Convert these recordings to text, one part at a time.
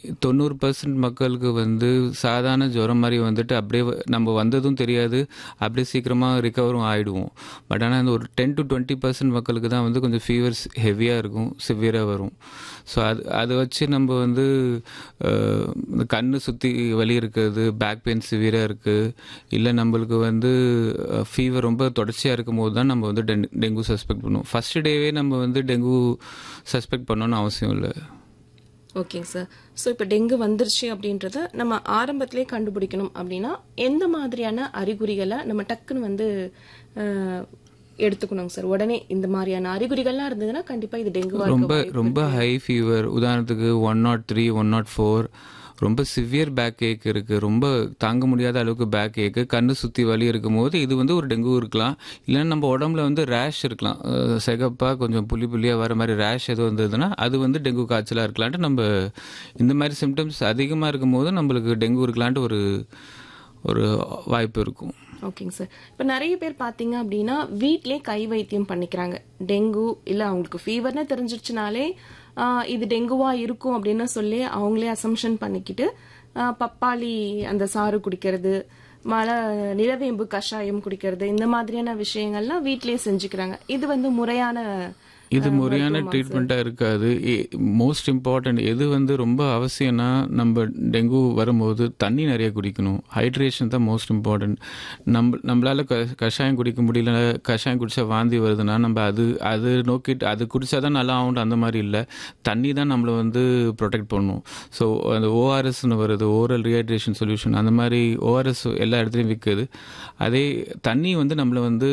தொண்ணூறு பர்சன்ட் மக்களுக்கு வந்து சாதாரண ஜுரம் மாதிரி வந்துட்டு அப்படியே வ- நம்ம வந்ததும் தெரியாது அப்படியே சீக்கிரமாக ரிகவரும் ஆகிடுவோம் பட் ஆனால் அந்த ஒரு டென் டு டுவெண்ட்டி பர்சன்ட் மக்களுக்கு தான் வந்து கொஞ்சம் ஃபீவர்ஸ் ஹெவியாக இருக்கும் சிவியராக வரும் ஸோ அது அதை வச்சு நம்ம வந்து அஹ், இந்த கண்ணு சுற்றி வலி இருக்கிறது பேக் பெயின் சிவியராக இருக்குது இல்லை நம்மளுக்கு வந்து ஃபீவர் ரொம்ப தொடர்ச்சியாக இருக்கும் போது தான் நம்ம வந்து டென் டெங்கு சஸ்பெக்ட் பண்ணுவோம் ஃபர்ஸ்ட் டேவே நம்ம வந்து டெங்கு சஸ்பெக்ட் பண்ணணும்னு அவசியம் இல்லை ஓகேங்க சார் ஸோ இப்போ டெங்கு வந்துருச்சு அப்படின்றத நம்ம ஆரம்பத்திலே கண்டுபிடிக்கணும் அப்படின்னா எந்த மாதிரியான அறிகுறிகளை நம்ம டக்குன்னு வந்து அஹ், எடுத்துக்கணுங்க சார் உடனே இந்த மாதிரியான அறிகுறிகள்லாம் இருந்ததுன்னா கண்டிப்பா இது டெங்குவா இருக்க ரொம்ப வாய்ப்பு ரொம்ப ஹை ஃபீவர் உதாரணத்துக்கு one nought three one nought four ரொம்ப சிவியர் பேக் ஏக் இருக்குது ரொம்ப தாங்க முடியாத அளவுக்கு பேக் ஏக்கு கண்ணு சுற்றி வலி இருக்கும்போது இது வந்து ஒரு டெங்கு இருக்கலாம் இல்லைன்னா நம்ம உடம்புல வந்து ரேஷ் இருக்கலாம் அஹ் சிகப்பாக கொஞ்சம் புள்ளி புள்ளியாக வர மாதிரி ரேஷ் எதுவும் இருந்ததுன்னா அது வந்து டெங்கு காய்ச்சலாக இருக்கலான்ட்டு நம்ம இந்த மாதிரி சிம்டம்ஸ் அதிகமாக இருக்கும்போது நம்மளுக்கு டெங்கு இருக்கலான்ட்டு ஒரு ஒரு வாய்ப்பு இருக்கும் ஓகேங்க சார் இப்போ நிறைய பேர் பார்த்தீங்க அப்படின்னா வீட்டிலே கை வைத்தியம் பண்ணிக்கிறாங்க டெங்கு இல்லை அவங்களுக்கு ஃபீவர்னு தெரிஞ்சிருச்சுனாலே ஆஹ், இது டெங்குவா இருக்கும் அப்படின்னு சொல்லி அவங்களே அசம்ஷன் பண்ணிக்கிட்டு ஆஹ், பப்பாளி அந்த சாறு குடிக்கிறது மழை நிலவேம்பு கஷாயம் குடிக்கிறது இந்த மாதிரியான விஷயங்கள்லாம் வீட்டிலேயே செஞ்சுக்கிறாங்க இது வந்து முறையான இது முறையான ட்ரீட்மெண்ட்டாக இருக்காது மோஸ்ட் இம்பார்ட்டன்ட் எது வந்து ரொம்ப அவசியம்னா நம்ம டெங்கு வரும்போது தண்ணி நிறைய குடிக்கணும் ஹைட்ரேஷன் தான் மோஸ்ட் இம்பார்ட்டன்ட் நம்ம நம்மளால க கஷாயம் குடிக்க முடியல கஷாயம் குடிச்சா வாந்தி வருதுன்னா நம்ம அது அது நோக்கிட்டு அது குடிச்சா தான் நல்லா ஆகும் அந்த மாதிரி இல்லை தண்ணி தான் நம்மளை வந்து ப்ரொடெக்ட் பண்ணும் ஸோ அந்த ஓஆர்எஸ்னு வருது ஓரல் ரீஹைட்ரேஷன் சொல்யூஷன் அந்த மாதிரி ஓஆர்எஸ் எல்லா இடத்துலையும் விற்குது அதே தண்ணி வந்து நம்மளை வந்து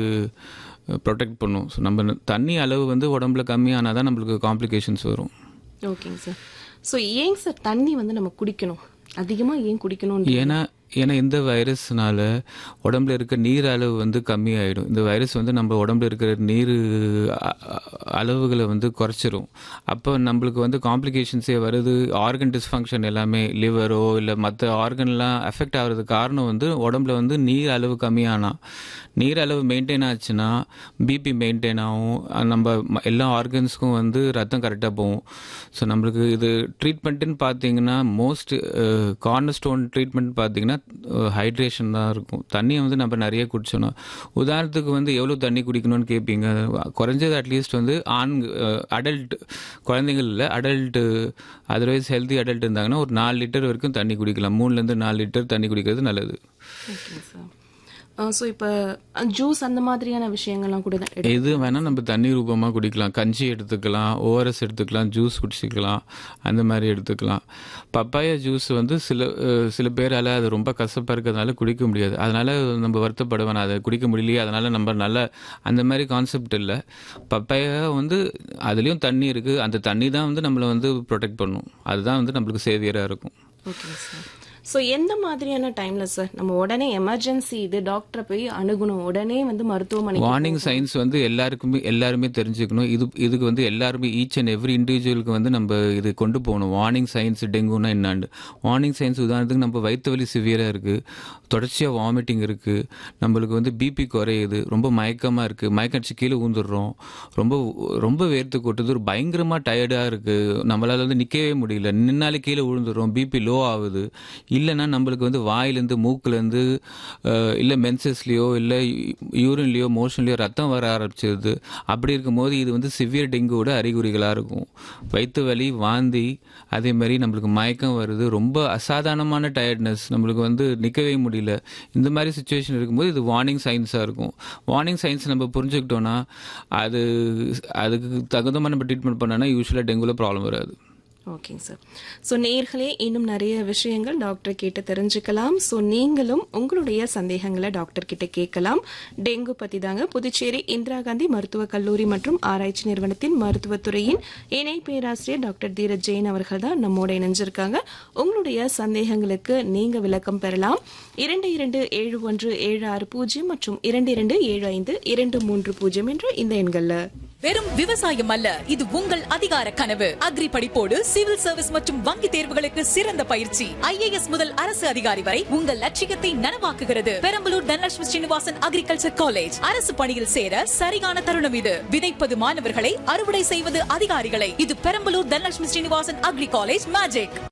ப்ரொடெக்ட் பண்ணும் ஸோ நம்ம தண்ணி அளவு வந்து உடம்புல கம்மியானால் தான் நம்மளுக்கு காம்ப்ளிகேஷன்ஸ் வரும் ஓகேங்க சார் ஸோ ஏங்க சார் தண்ணி வந்து நம்ம குடிக்கணும் அதிகமா ஏன் குடிக்கணும் ஏன்னா ஏன்னா இந்த வைரஸ்னால உடம்புல இருக்க நீர் அளவு வந்து கம்மியாயிடும் இந்த வைரஸ் வந்து நம்ம உடம்புல இருக்கிற நீர் அ- அ- அளவுகளை வந்து குறைச்சிரும் அப்போ நம்மளுக்கு வந்து காம்ப்ளிகேஷன்ஸே வருது ஆர்கன் டிஸ்ஃபங்க்ஷன் எல்லாமே லிவரோ இல்லை மற்ற ஆர்கன்லாம் அஃபெக்ட் ஆகிறதுக்கு காரணம் வந்து உடம்புல வந்து நீர் அளவு கம்மியானா நீர் அளவு மெயின்டைன் ஆச்சுன்னா பிபி மெயின்டைன் ஆகும் அஹ் நம்ம ம- எல்லா ஆர்கன்ஸ்க்கும் வந்து ரத்தம் கரெக்டாக போகும் ஸோ நம்மளுக்கு இது ட்ரீட்மெண்ட்டுன்னு பார்த்தீங்கன்னா மோஸ்ட் கார்னர் ஸ்டோன் ட்ரீட்மெண்ட் பார்த்தீங்கன்னா ஹைட்ரேஷன் தான் இருக்கும் தண்ணியை வந்து நம்ம நிறைய குடிச்சணும் உதாரணத்துக்கு வந்து எவ்வளோ தண்ணி குடிக்கணும்னு கேட்பீங்க குறைஞ்சது அட்லீஸ்ட் வந்து ஆண் அடல்ட் குழந்தைகள் இல்லை அடல்ட்டு அதர்வைஸ் ஹெல்தி அடல்ட் இருந்தாங்கன்னா ஒரு நாலு லிட்டர் வரைக்கும் தண்ணி குடிக்கலாம் மூணுலேருந்து நாலு லிட்டர் தண்ணி குடிக்கிறது நல்லது ஓகேங்க சார் ஸோ இப்போ ஜூஸ் அந்த மாதிரியான விஷயங்கள்லாம் கூட தான் எடு- எது வேணால் நம்ம தண்ணி ரூபமாக குடிக்கலாம் கஞ்சி எடுத்துக்கலாம் ஓஆர்எஸ் எடுத்துக்கலாம் ஜூஸ் குடிச்சிக்கலாம் அந்த மாதிரி எடுத்துக்கலாம் பப்பாயா ஜூஸ் வந்து சில அஹ், சில பேரால் அது ரொம்ப கசப்பாக இருக்கிறதுனால குடிக்க முடியாது அதனால் நம்ம வருத்தப்பட வேணாம் அதை குடிக்க முடியலையே அதனால் நம்ம நல்ல அந்த மாதிரி கான்செப்ட் இல்லை பப்பாயா வந்து அதுலேயும் தண்ணி இருக்குது அந்த தண்ணி தான் வந்து நம்மளை வந்து ப்ரொடெக்ட் பண்ணும் அதுதான் வந்து நம்மளுக்கு சேவியராக இருக்கும் ஓகேங்க சார் ஸோ எந்த மாதிரியான டைம்ல சார் நம்ம உடனே எமர்ஜென்சி இது டாக்டரை போய் அணுகணும் உடனே வந்து மருத்துவமனை வார்னிங் சைன்ஸ் வந்து எல்லாருக்குமே எல்லாருமே தெரிஞ்சுக்கணும் இது இதுக்கு வந்து எல்லாருமே ஈச் அண்ட் எவ்ரி இண்டிவிஜுவலுக்கு வந்து நம்ம இது கொண்டு போகணும் வார்னிங் சைன்ஸ் டெங்குனா என்னான்னு வார்னிங் சைன்ஸ் உதாரணத்துக்கு நம்ம வயிற்று வலி சிவியராக இருக்குது தொடர்ச்சியாக வாமிட்டிங் இருக்குது நம்மளுக்கு வந்து பிபி குறையுது ரொம்ப மயக்கமாக இருக்குது மயக்கடிச்சு கீழே ஊந்துடுறோம் ரொம்ப ரொம்ப வேர்த்து கொட்டுது ஒரு பயங்கரமாக டயர்டாக இருக்குது நம்மளால் வந்து நிற்கவே முடியல நின்னாலே கீழே விழுந்துடுறோம் பிபி லோ ஆகுது இல்லைன்னா நம்மளுக்கு வந்து வாயிலேருந்து மூக்குலேருந்து இல்லை மென்சஸ்லேயோ இல்லை யூரின்லேயோ மோஷன்லேயோ ரத்தம் வர ஆரம்பிச்சிருது அப்படி இருக்கும்போது இது வந்து சிவியர் டெங்குவோட அறிகுறிகளாக இருக்கும் வயிற்று வலி வாந்தி அதே மாதிரி நம்மளுக்கு மயக்கம் வருது ரொம்ப அசாதாரணமான டயர்ட்னஸ் நம்மளுக்கு வந்து நிற்கவே முடியல இந்த மாதிரி சுச்சுவேஷன் இருக்கும்போது இது வார்னிங் சைன்ஸாக இருக்கும் வார்னிங் சைன்ஸ் நம்ம புரிஞ்சுக்கிட்டோன்னா அது அதுக்கு தகுந்த நம்ம ட்ரீட்மெண்ட் பண்ணோன்னா யூஸ்வலாக டெங்குவில் ப்ராப்ளம் வராது ஓகேங்க சார் ஸோ நேர்களே இன்னும் நிறைய விஷயங்கள் டாக்டர் கேட்டு தெரிஞ்சுக்கலாம் ஸோ நீங்களும் உங்களுடைய சந்தேகங்களை டாக்டர் கிட்ட கேட்கலாம் டெங்கு பத்தி தாங்க புதுச்சேரி இந்திரா காந்தி மருத்துவக் கல்லூரி மற்றும் ஆராய்ச்சி நிறுவனத்தின் மருத்துவத்துறையின் இணை பேராசிரியர் டாக்டர் தீரஜ் ஜெயின் அவர்கள் தான் நம்மோட இணைஞ்சிருக்காங்க உங்களுடைய சந்தேகங்களுக்கு நீங்க விளக்கம் பெறலாம் இரண்டு இரண்டு ஏழு ஒன்று ஏழு ஆறு பூஜ்ஜியம் மற்றும் இரண்டு இரண்டு ஏழு ஐந்து இரண்டு மூன்று பூஜ்ஜியம் என்ற இந்த எண்கள்ல வெறும் விவசாயம் அல்ல இது உங்கள் அதிகார கனவு அக்ரி படிப்போடு சிவில் சர்வீஸ் மற்றும் வங்கி தேர்வுகளுக்கு சிறந்த பயிற்சி ஐஏஎஸ் முதல் அரசு அதிகாரி வரை உங்கள் லட்சியத்தை நனவாக்குகிறது பெரம்பலூர் தனலட்சுமி ஸ்ரீனிவாசன் அக்ரிகல்ச்சர் காலேஜ் அரசு பணியில் சேர சரியான தருணம் இது விதைப்பது மாணவர்களை அறுவடை செய்வது அதிகாரிகளை இது Perambalur Dhanalakshmi Srinivasan agri college magic